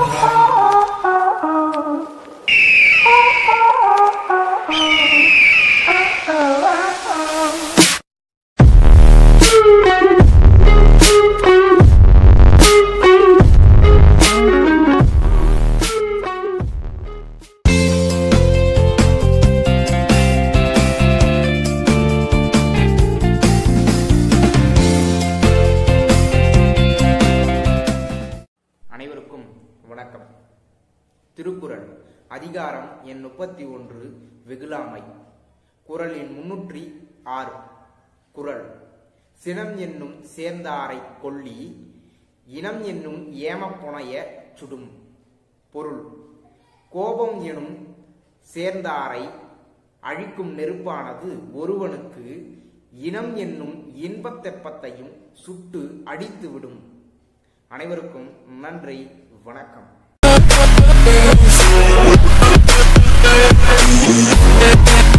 அனைவருக்கும் வணக்கம் திருக்குறள் அதிகாரம் எண் முப்பத்தி ஒன்று வெகுளாமை குறள் எண் முன்னூற்றி ஆறு குறள் சினம் என்னும் சேர்ந்தாரை கொல்லி இனம் என்னும் ஏமப்புனைய சுடும் பொருள் கோபம் எனும் சேர்ந்தாரை அழிக்கும் நெருப்பானது ஒருவனுக்கு இனம் என்னும் இன்பத் தெப்பத்தையும் சுட்டு அடித்துவிடும் அனைவருக்கும் நன்றி வணக்கம் Thank you.